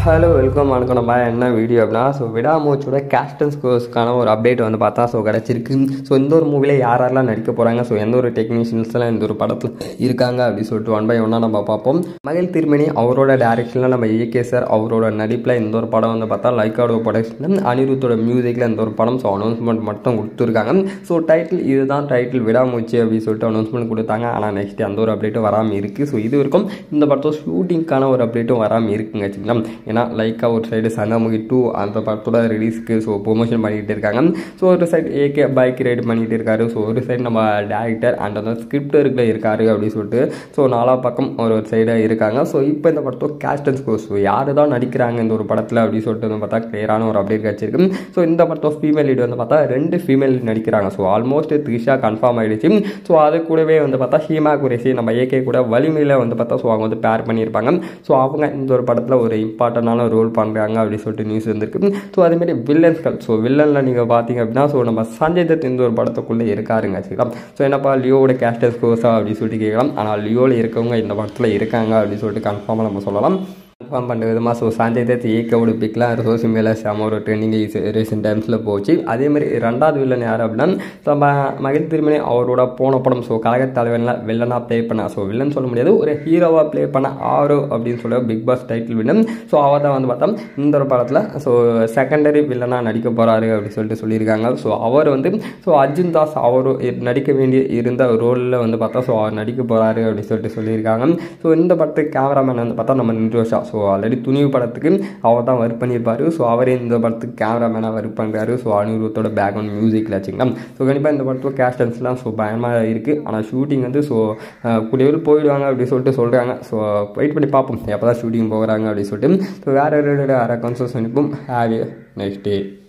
hello welcome வணக்கம் நம்ம என்ன வீடியோ அப்படின்னா ஸோ விடாமூச்சோட கேஸ்டன் ஸ்கோர்ஸ்க்கான ஒரு அப்டேட் வந்து பார்த்தா ஸோ கிடச்சிருக்கு ஸோ இந்த ஒரு மூவியில் யார் யாரெல்லாம் நடிக்க போகிறாங்க ஸோ எந்த ஒரு டெக்னீஷியன்ஸ்லாம் இந்த ஒரு படத்தில் இருக்காங்க அப்படின்னு சொல்லிட்டு ஒன் பை ஒன்னாக நம்ம பார்ப்போம் மகிழ் திருமணி அவரோட டேரக்ஷனில் நம்ம ஏகே சார் அவரோட நடிப்பில் இந்த ஒரு படம் வந்து பார்த்தா லைக்காடோ ப்ரொடக்ஷன் அனிருத்தோட மியூசிக்கில் இந்த ஒரு படம் ஸோ அனௌன்ஸ்மெண்ட் மட்டும் கொடுத்துருக்காங்க ஸோ டைட்டில் இதுதான் டைட்டில் விடாமூச்சு அப்படின்னு சொல்லிட்டு அனௌன்ஸ்மெண்ட் கொடுத்தாங்க ஆனால் நெக்ஸ்ட் அந்த ஒரு அப்டேட்டும் வராமல் இருக்குது ஸோ இது வரைக்கும் இந்த படத்தோட ஷூட்டிங்க்கான ஒரு அப்டேட்டும் வராமல் இருக்குங்க வச்சுக்கலாம் ஏன்னா லைக்கா ஒரு சைடு சங்கமுகி டூ அந்த படத்தோட ரிலீஸ்க்கு ஸோ ப்ரொமோஷன் பண்ணிக்கிட்டு இருக்காங்க ஸோ ஒரு சைடு ஏகே பைக் ரைடு பண்ணிகிட்டு இருக்காரு ஸோ ஒரு சைடு நம்ம டேரக்டர் அண்ட் அந்த ஸ்கிரிப்டருக்குள்ள இருக்காரு அப்படின்னு சொல்லிட்டு ஸோ நாலா பக்கம் ஒரு ஒரு சைடாக இருக்காங்க ஸோ இப்போ இந்த படத்தோட கேஸ்ட் அண்ட் ஸ்கோர் ஸோ யார் தான் நடிக்கிறாங்க இந்த ஒரு படத்தில் அப்படின்னு சொல்லிட்டு வந்து பார்த்தா கிளியரான ஒரு அப்டேட் கிடச்சிருக்கு ஸோ இந்த படத்தோட ஃபீமேல் லீடு வந்து பார்த்தா ரெண்டு ஃபீமேல் நடிக்கிறாங்க ஸோ ஆல்மோஸ்ட் த்ரிஷா கன்ஃபார்ம் ஆகிடுச்சு ஸோ அது கூடவே வந்து பார்த்தா ஹீமா குரேசி நம்ம ஏகே கூட வலிமையில் வந்து பார்த்தா ஸோ அவங்க வந்து பேர் பண்ணியிருப்பாங்க ஸோ அவங்க இந்த ஒரு படத்தில் ஒரு இம்பார்ட்டண்டான ரோல் பண்ணுறாங்க அப்படின்னு சொல்லிட்டு நியூஸ் வந்திருக்கு ஸோ அதேமாரி வில்லன்ஸ்கள் ஸோ வில்லனில் நீங்கள் பார்த்தீங்க அப்படின்னா ஸோ நம்ம சஞ்சய் தத் இந்த ஒரு படத்துக்குள்ளே இருக்காருங்க வச்சுக்கலாம் ஸோ என்னப்பா லியோவோட கேஸ்டர்ஸ் கோர்ஸா அப்படின்னு சொல்லிட்டு கேட்கலாம் ஆனால் லியோவில் இருக்கவங்க இந்த படத்தில் இருக்காங்க அப்படின்னு சொல்லிட்டு கன்ஃபார்மாக நம்ம சொல்லலாம் கன்ஃபார்ம் பண்ணுற விதமாக ஸோ சஞ்சய் தத் ஏகோட பிக்லாம் சோசியல் மீடியாவில் செம ஒரு ட்ரெண்டிங் ரீசெண்ட் டைம்ஸில் போச்சு அதேமாதிரி ரெண்டாவது வில்லன் யார் அப்படின்னா நம்ம மகிழ் திருமணி அவரோட போன படம் ஸோ கழக தலைவனில் வில்லனாக ப்ளே பண்ண ஸோ வில்லன் சொல்ல முடியாது ஒரு ஹீரோவாக ப்ளே பண்ண ஆரோ அப்படின்னு சொல்ல Bigg Boss title villain so அவர் தான் வந்து பார்த்தா இந்த ஒரு படத்தில் ஸோ செகண்டரி வில்லனாக நடிக்க போகிறாரு அப்படின்னு சொல்லிட்டு சொல்லியிருக்காங்க ஸோ அவர் வந்து ஸோ அர்ஜுன் தாஸ் அவர் நடிக்க வேண்டிய இருந்த ரோலில் வந்து பார்த்தா ஸோ அவர் நடிக்க போகிறாரு அப்படின்னு சொல்லிட்டு சொல்லியிருக்காங்க ஸோ இந்த படத்துக்கு கேமராமேன் வந்து பார்த்தா நம்ம நிர்தோஷா ஸோ ஆல்ரெடி துணிவு படத்துக்கு அவர் தான் ஒர்க் பண்ணியிருப்பார் ஸோ அவரே இந்த படத்துக்கு கேமராமேனாக ஒர்க் பண்ணுறாரு ஸோ அனிருத்தோட பேக்ரவுண்ட் மியூசிக்கில் வச்சுக்கலாம் ஸோ கண்டிப்பாக இந்த படத்தோட கேஸ்டன்ஸ்லாம் ஸோ பயமாக இருக்குது ஆனால் ஷூட்டிங் வந்து ஸோ கூடியவர் போயிடுவாங்க அப்படின்னு சொல்லிட்டு சொல்கிறாங்க ஸோ வெயிட் பண்ணி பார்ப்போம் எப்போ தான் ஷூட்டிங் போகிறாங்க அப்படின்னு சொல்லிட்டு ஸோ வேறு வேறு அக்கௌண்ட்ஸும் நினைப்போம் ஹாவ் நெக்ஸ்ட் டே